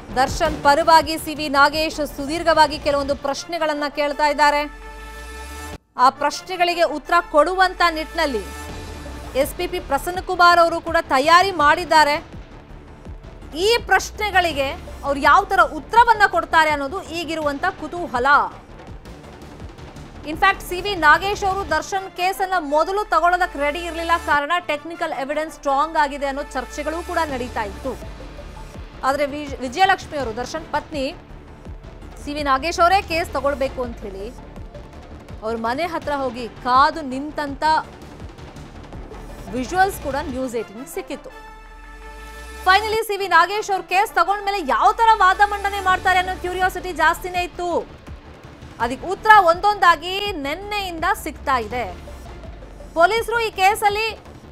ದರ್ಶನ್ ಪರವಾಗಿ C V Nagesh ಸುದೀರ್ಘವಾಗಿ ಕೆಲವೊಂದು ಪ್ರಶ್ನೆಗಳನ್ನ ಕೇಳ್ತಾ ಇದ್ದಾರೆ ಆ ಪ್ರಶ್ನೆಗಳಿಗೆ ಉತ್ತರ ಕೊಡುವಂತ ನಿಟ್ಟಿನಲ್ಲಿ ಎಸ್ ಪಿ ಪಿ ಪ್ರಸನ್ನಕುಮಾರ್ ಅವರು ಕೂಡ ತಯಾರಿ ಮಾಡಿದ್ದಾರೆ ಈ ಪ್ರಶ್ನೆಗಳಿಗೆ ಅವ್ರು ಯಾವ ತರ ಉತ್ತರವನ್ನ ಕೊಡ್ತಾರೆ ಅನ್ನೋದು ಈಗಿರುವಂತ ಕುತೂಹಲ ಇನ್ಫ್ಯಾಕ್ಟ್ ಸಿ ವಿ ನಾಗೇಶ್ ಅವರು ದರ್ಶನ್ ಕೇಸನ್ನ ಮೊದಲು ತಗೊಳ್ಳೋದಕ್ಕೆ ರೆಡಿ ಇರಲಿಲ್ಲ ಕಾರಣ ಟೆಕ್ನಿಕಲ್ ಎವಿಡೆನ್ಸ್ ಸ್ಟ್ರಾಂಗ್ ಆಗಿದೆ ಅನ್ನೋ ಚರ್ಚೆಗಳು ಕೂಡ ನಡೀತಾ ಇತ್ತು ಆದರೆ ವಿಜ್- ವಿಜಯಲಕ್ಷ್ಮಿ ಅವರು ದರ್ಶನ್ ಪತ್ನಿ ಸಿ ವಿ ನಾಗೇಶ್ ಅವರೇ ಕೇಸ್ ತಗೊಳ್ಬೇಕು ಅಂತ ಹೇಳಿ ಅವ್ರ ಮನೆ ಹತ್ರ ಹೋಗಿ ಕಾದು ನಿಂತಂತ ವಿಜುವಲ್ಸ್ ಕೂಡ ನ್ಯೂಸ್ ಏಟಿನ್ ಸಿಕ್ಕಿತ್ತು ಫೈನಲಿ ಸಿ ವಿ ನಾಗೇಶ್ ಅವ್ರ ಕೇಸ್ ತಗೊಂಡ್ಮೇಲೆ ಯಾವ ತರ ವಾದ ಮಂಡನೆ ಮಾಡ್ತಾರೆ ಅನ್ನೋ ಕ್ಯೂರಿಯಾಸಿಟಿ ಜಾಸ್ತಿನೇ ಇತ್ತು ಅದಕ್ಕೆ ಉತ್ತರ ಒಂದೊಂದಾಗಿ ನಿನ್ನೆಯಿಂದ ಸಿಗ್ತಾ ಇದೆ ಪೊಲೀಸರು ಈ ಕೇಸಲ್ಲಿ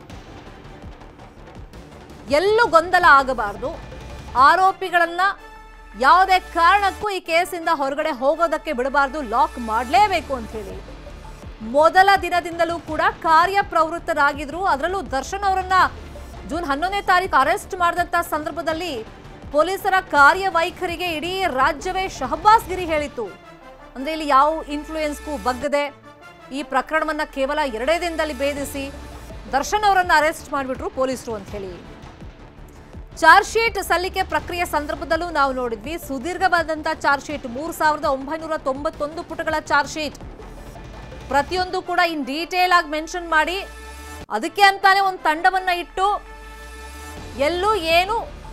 ಎಲ್ಲೂ ಗೊಂದಲ ಆಗಬಾರದು ಆರೋಪಿಗಳನ್ನ ಯಾವುದೇ ಕಾರಣಕ್ಕೂ ಈ ಕೇಸಿಂದ ಹೊರಗಡೆ ಹೋಗೋದಕ್ಕೆ ಬಿಡಬಾರ್ದು ಲಾಕ್ ಮಾಡಲೇಬೇಕು ಅಂತ ಹೇಳಿ ಮೊದಲ ದಿನದಿಂದಲೂ ಕೂಡ ಕಾರ್ಯಪ್ರವೃತ್ತರಾಗಿದ್ರು ಅದರಲ್ಲೂ ದರ್ಶನ್ ಅವರನ್ನ ಜೂನ್ ಹನ್ನೊಂದನೇ ತಾರೀಕು ಅರೆಸ್ಟ್ ಮಾಡಿದಂಥ ಸಂದರ್ಭದಲ್ಲಿ ಪೊಲೀಸರ ಕಾರ್ಯವೈಖರಿಗೆ ಇಡೀ ರಾಜ್ಯವೇ ಶಹಬ್ಬಾಸ್ಗಿರಿ ಹೇಳಿತ್ತು ಅಂದ್ರೆ ಇಲ್ಲಿ ಯಾವ ಇನ್ಫ್ಲೂಯೆನ್ಸ್ಗೂ ಬಗ್ಗದೆ ಈ ಪ್ರಕರಣವನ್ನ ಕೇವಲ ಎರಡೇ ದಿನದಲ್ಲಿ ಭೇದಿಸಿ ದರ್ಶನ್ ಅವರನ್ನ ಅರೆಸ್ಟ್ ಮಾಡಿಬಿಟ್ರು ಪೊಲೀಸರು ಅಂತ ಹೇಳಿ ಚಾರ್ಜ್ ಶೀಟ್ ಸಲ್ಲಿಕೆ ಪ್ರಕ್ರಿಯೆ ಸಂದರ್ಭದಲ್ಲೂ ನಾವು ನೋಡಿದ್ವಿ ಸುದೀರ್ಘವಾದಂತಹ ಚಾರ್ಜ್ ಶೀಟ್ ಮೂರು ಸಾವಿರದ ಒಂಬೈನೂರ ತೊಂಬತ್ತೊಂದು ಪುಟಗಳ ಚಾರ್ಜ್ ಶೀಟ್ ಪ್ರತಿಯೊಂದು ಕೂಡ ಇನ್ ಡೀಟೇಲ್ ಆಗಿ ಮೆನ್ಷನ್ ಮಾಡಿ ಅದಕ್ಕೆ ಅಂತಾನೆ ಒಂದು ತಂಡವನ್ನ ಇಟ್ಟು ಎಲ್ಲೂ ಏನು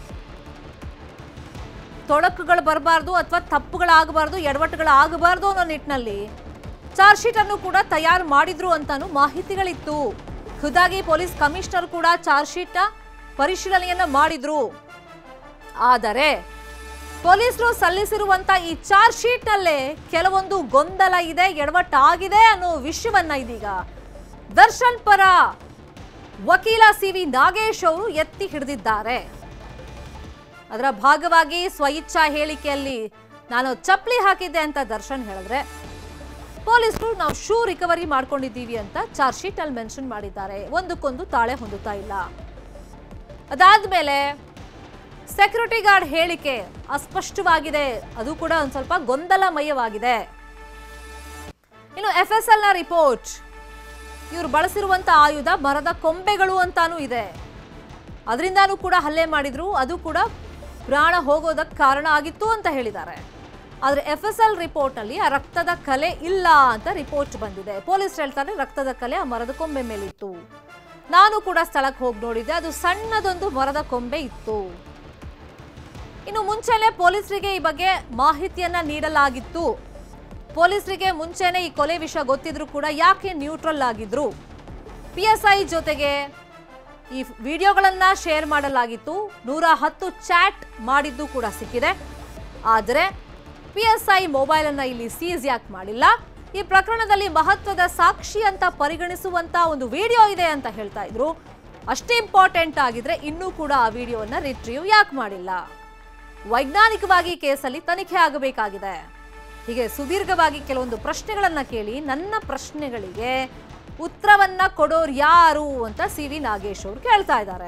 ತೊಡಕುಗಳು ಬರಬಾರ್ದು ಅಥವಾ ತಪ್ಪುಗಳಾಗಬಾರ್ದು ಎಡವಟ್ಟುಗಳಾಗಬಾರ್ದು ಅನ್ನೋ ನಿಟ್ಟಿನಲ್ಲಿ ಚಾರ್ಜ್ ಶೀಟ್ ಅನ್ನು ಕೂಡ ತಯಾರು ಮಾಡಿದ್ರು ಅಂತಾನು ಮಾಹಿತಿಗಳಿತ್ತು ಖುದ್ದಾಗಿ ಪೊಲೀಸ್ ಕಮಿಷನರ್ ಕೂಡ ಚಾರ್ಜ್ ಶೀಟ್ ಪರಿಶೀಲನೆಯನ್ನ ಮಾಡಿದ್ರು ಆದರೆ ಪೊಲೀಸರು ಸಲ್ಲಿಸಿರುವಂತ ಈ ಚಾರ್ಜ್ ಶೀಟ್ ನಲ್ಲೇ ಕೆಲವೊಂದು ಗೊಂದಲ ಇದೆ ಎಡವಟ್ಟಾಗಿದೆ ಅನ್ನೋ ವಿಷಯವನ್ನ ಇದೀಗ ದರ್ಶನ್ ಪರ ವಕೀಲ ಸಿ ವಿ ನಾಗೇಶ್ ಅವರು ಎತ್ತಿ ಹಿಡಿದಿದ್ದಾರೆ ಅದರ ಭಾಗವಾಗಿ ಸ್ವಇಚ್ಛಾ ಹೇಳಿಕೆಯಲ್ಲಿ ನಾನು ಚಪ್ಪಲಿ ಹಾಕಿದ್ದೆ ಅಂತ ದರ್ಶನ್ ಹೇಳಿದ್ರೆ ಪೊಲೀಸರು ನಾವು ಶೂ ರಿಕವರಿ ಮಾಡ್ಕೊಂಡಿದ್ದೀವಿ ಅಂತ ಚಾರ್ಜ್ ಶೀಟ್ ಅಲ್ಲಿ ಮೆನ್ಷನ್ ಮಾಡಿದ್ದಾರೆ ಒಂದಕ್ಕೊಂದು ತಾಳೆ ಹೊಂದುತ್ತಾ ಇಲ್ಲ ಅದಾದ್ಮೇಲೆ ಸೆಕ್ಯೂರಿಟಿ ಗಾರ್ಡ್ ಹೇಳಿಕೆ ಅಸ್ಪಷ್ಟವಾಗಿದೆ ಅದು ಕೂಡ ಒಂದು ಸ್ವಲ್ಪ ಗೊಂದಲಮಯವಾಗಿದೆ ಇನ್ನು ಎಫ್ ಎಸ್ ಎಲ್ ನ ರಿಪೋರ್ಟ್ ಇವರು ಬಳಸಿರುವಂತ ಆಯುಧ ಮರದ ಕೊಂಬೆಗಳು ಅಂತಾನೂ ಇದೆ ಅದರಿಂದಾನೂ ಕೂಡ ಹಲ್ಲೆ ಮಾಡಿದ್ರು ಅದು ಕೂಡ ಪ್ರಾಣ ಹೋಗೋದಕ್ಕೆ ಕಾರಣ ಆಗಿತ್ತು ಅಂತ ಹೇಳಿದ್ದಾರೆ ಆದರೆ ಎಫ್ ಎಸ್ ಎಲ್ ರಿಪೋರ್ಟ್ನಲ್ಲಿ ಆ ರಕ್ತದ ಕಲೆ ಇಲ್ಲ ಅಂತ ರಿಪೋರ್ಟ್ ಬಂದಿದೆ ಪೊಲೀಸ್ ಹೇಳ್ತಾರೆ ರಕ್ತದ ಕಲೆ ಆ ಮರದ ಕೊಂಬೆ ಮೇಲಿತ್ತು ನಾನು ಕೂಡ ಸ್ಥಳಕ್ಕೆ ಹೋಗಿ ನೋಡಿದ್ದೆ ಅದು ಸಣ್ಣದೊಂದು ಮರದ ಕೊಂಬೆ ಇತ್ತು ಇನ್ನು ಮುಂಚೆನೆ ಪೊಲೀಸರಿಗೆ ಈ ಬಗ್ಗೆ ಮಾಹಿತಿಯನ್ನ ನೀಡಲಾಗಿತ್ತು ಪೊಲೀಸರಿಗೆ ಮುಂಚೆನೆ ಈ ಕೊಲೆ ವಿಷಯ ಗೊತ್ತಿದ್ರು ಕೂಡ ಯಾಕೆ ನ್ಯೂಟ್ರಲ್ ಆಗಿದ್ರು ಪಿ ಎಸ್ ಐ ಜೊತೆಗೆ ಈ ವಿಡಿಯೋಗಳನ್ನ ಶೇರ್ ಮಾಡಲಾಗಿತ್ತು ನೂರ ಹತ್ತು ಚಾಟ್ ಮಾಡಿದ್ದು ಕೂಡ ಸಿಕ್ಕಿದೆ ಆದರೆ ಪಿ ಎಸ್ ಐ ಮೊಬೈಲ್ ಅನ್ನ ಇಲ್ಲಿ ಸೀಸ್ ಯಾಕೆ ಮಾಡಿಲ್ಲ ಈ ಪ್ರಕರಣದಲ್ಲಿ ಮಹತ್ವದ ಸಾಕ್ಷಿ ಅಂತ ಪರಿಗಣಿಸುವಂತ ಒಂದು ವಿಡಿಯೋ ಇದೆ ಅಂತ ಹೇಳ್ತಾ ಇದ್ರು ಅಷ್ಟೇ ಇಂಪಾರ್ಟೆಂಟ್ ಆಗಿದ್ರೆ ಇನ್ನೂ ಕೂಡ ಆ ವಿಡಿಯೋವನ್ನ ರಿಟ್ರೀವ್ ಯಾಕೆ ಮಾಡಿಲ್ಲ ವೈಜ್ಞಾನಿಕವಾಗಿ ಈ ಕೇಸಲ್ಲಿ ತನಿಖೆ ಆಗಬೇಕಾಗಿದೆ ಹೀಗೆ ಸುದೀರ್ಘವಾಗಿ ಕೆಲವೊಂದು ಪ್ರಶ್ನೆಗಳನ್ನ ಕೇಳಿ ನನ್ನ ಪ್ರಶ್ನೆಗಳಿಗೆ ಉತ್ತರವನ್ನ ಕೊಡೋರು ಯಾರು ಅಂತ ಸಿ ವಿ ನಾಗೇಶ್ ಅವರು ಕೇಳ್ತಾ ಇದ್ದಾರೆ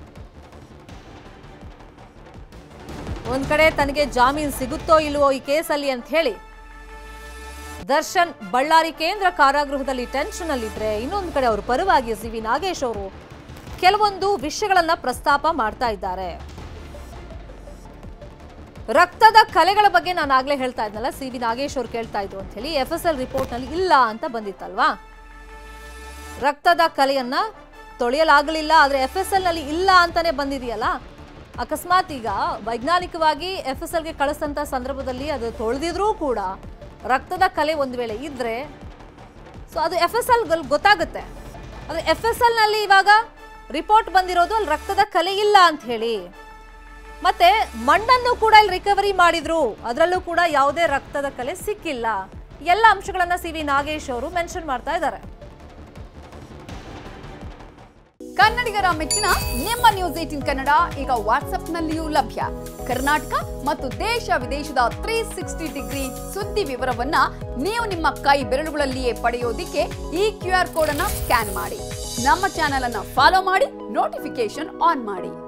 ಒಂದ್ ಕಡೆ ತನಗೆ ಜಾಮೀನ್ ಸಿಗುತ್ತೋ ಇಲ್ವೋ ಈ ಕೇಸಲ್ಲಿ ಅಂತ ಹೇಳಿ ದರ್ಶನ್ ಬಳ್ಳಾರಿ ಕೇಂದ್ರ ಕಾರಾಗೃಹದಲ್ಲಿ ಟೆನ್ಷನ್ ಅಲ್ಲಿದ್ರೆ ಇನ್ನೊಂದು ಕಡೆ ಅವ್ರ ಪರವಾಗಿ ಸಿ ವಿ ನಾಗೇಶ್ ಅವರು ಕೆಲವೊಂದು ವಿಷಯಗಳನ್ನ ಪ್ರಸ್ತಾಪ ಮಾಡ್ತಾ ಇದ್ದಾರೆ ರಕ್ತದ ಕಲೆಗಳ ಬಗ್ಗೆ ನಾನು ಆಗ್ಲೇ ಹೇಳ್ತಾ ಇದ್ನಲ್ಲ ಸಿ ವಿ ನಾಗೇಶ್ ಅವ್ರು ಕೇಳ್ತಾ ಇದ್ರು ಅಂತ ಹೇಳಿ ಎಫ್ ಎಸ್ ಎಲ್ ರಿಪೋರ್ಟ್ ನಲ್ಲಿ ಇಲ್ಲ ಅಂತ ಬಂದಿತ್ತಲ್ವಾ ರಕ್ತದ ಕಲೆಯನ್ನ ತೊಳೆಯಲಾಗಲಿಲ್ಲ ಆದ್ರೆ ಎಫ್ ಎಸ್ ಎಲ್ ನಲ್ಲಿ ಇಲ್ಲ ಅಂತಾನೆ ಬಂದಿದೆಯಲ್ಲ ಅಕಸ್ಮಾತ್ ಈಗ ವೈಜ್ಞಾನಿಕವಾಗಿ ಎಫ್ ಎಸ್ ಎಲ್ಗೆ ಕಳಿಸಂತ ಸಂದರ್ಭದಲ್ಲಿ ಅದು ತೊಳೆದಿದ್ರೂ ಕೂಡ ರಕ್ತದ ಕಲೆ ಒಂದು ವೇಳೆ ಇದ್ರೆ ಸೊ ಅದು ಎಫ್ ಎಸ್ ಎಲ್ ಗೊತ್ತಾಗುತ್ತೆ ಆದರೆ ಎಫ್ ಎಸ್ ಎಲ್ ನಲ್ಲಿ ಇವಾಗ ರಿಪೋರ್ಟ್ ಬಂದಿರೋದು ಅಲ್ಲಿ ರಕ್ತದ ಕಲೆ ಇಲ್ಲ ಅಂತ ಹೇಳಿ ಮತ್ತೆ ಮಣ್ಣನ್ನು ಕೂಡ ಇಲ್ಲಿ ರಿಕವರಿ ಮಾಡಿದ್ರು ಅದರಲ್ಲೂ ಕೂಡ ಯಾವುದೇ ರಕ್ತದ ಕಲೆ ಸಿಕ್ಕಿಲ್ಲ ಎಲ್ಲ ಅಂಶಗಳನ್ನ ಸಿ ವಿ ನಾಗೇಶ್ ಅವರು ಮೆನ್ಷನ್ ಮಾಡ್ತಾ ಇದ್ದಾರೆ ಕನ್ನಡಿಗರ ಮೆಚ್ಚಿನ ನಿಮ್ಮ ನ್ಯೂಸ್ ಏಟಿನ್ ಕನ್ನಡ ಈಗ ವಾಟ್ಸ್ಆಪ್ನಲ್ಲಿಯೂ ಲಭ್ಯ ಕರ್ನಾಟಕ ಮತ್ತು ದೇಶ ವಿದೇಶದ ತ್ರೀ ಸಿಕ್ಸ್ಟಿ ಡಿಗ್ರಿ ಸುದ್ದಿ ವಿವರವನ್ನ ನೀವು ನಿಮ್ಮ ಕೈ ಬೆರಳುಗಳಲ್ಲಿಯೇ ಪಡೆಯೋದಿಕ್ಕೆ ಈ ಕ್ಯೂ ಆರ್ ಕೋಡ್ ಅನ್ನ ಸ್ಕ್ಯಾನ್ ಮಾಡಿ ನಮ್ಮ ಚಾನೆಲ್ ಅನ್ನ ಫಾಲೋ ಮಾಡಿ ನೋಟಿಫಿಕೇಶನ್ ಆನ್ ಮಾಡಿ